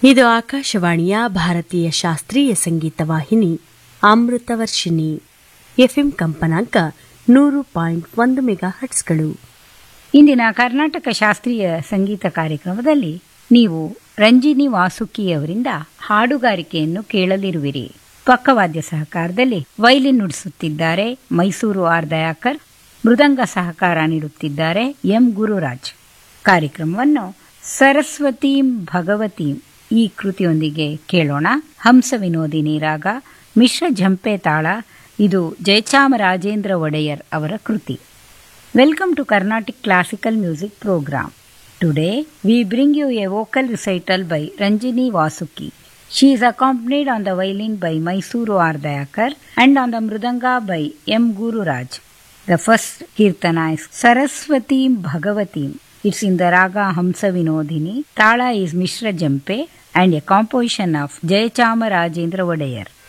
ಇದು ಆಕಾಶವಾಣಿಯ ಭಾರತೀಯ ಶಾಸ್ತ್ರೀಯ ಸಂಗೀತ ವಾಹಿನಿ ಅಮೃತವರ್ಷಿಣಿ ಎಫ್ಎಂ ಕಂಪನಾಂಕ ನೂರು ಪಾಯಿಂಟ್ ಒಂದು ಮೆಗಾ ಹಟ್ಸ್ಗಳು ಇಂದಿನ ಕರ್ನಾಟಕ ಶಾಸ್ತ್ರೀಯ ಸಂಗೀತ ಕಾರ್ಯಕ್ರಮದಲ್ಲಿ ನೀವು ರಂಜಿನಿ ವಾಸುಕಿಯವರಿಂದ ಹಾಡುಗಾರಿಕೆಯನ್ನು ಕೇಳಲಿರುವಿರಿ ಪಕ್ಕವಾದ್ಯ ಸಹಕಾರದಲ್ಲಿ ವೈಲಿನ್ ನುಡಿಸುತ್ತಿದ್ದಾರೆ ಮೈಸೂರು ಆರ್ ದಯಾಕರ್ ಮೃದಂಗ ಸಹಕಾರ ನೀಡುತ್ತಿದ್ದಾರೆ ಎಂ ಗುರುರಾಜ್ ಕಾರ್ಯಕ್ರಮವನ್ನು ಸರಸ್ವತೀಂ ಭಗವತೀಂ ಈ ಕೃತಿಯೊಂದಿಗೆ ಕೇಳೋಣ ಹಂಸ ವಿನೋದಿನಿ ರಾಗ ಮಿಶ್ರ ಝಂಪೆ ತಾಳ ಇದು ಜಯಚಾಮರಾಜೇಂದ್ರ ಒಡೆಯರ್ ಅವರ ಕೃತಿ Welcome to Carnatic Classical Music Program. Today we bring you a vocal recital by Ranjini Vasuki. She is accompanied on the violin by Mysuru R. Dayakar and on the mridanga by M. Guru Raj. The first kirtana is Saraswatim Bhagavatim. It's in the raga Hamsa Vinodini. Tala is Mishra Jampe and a composition of Jayachama Rajendra Vodayar.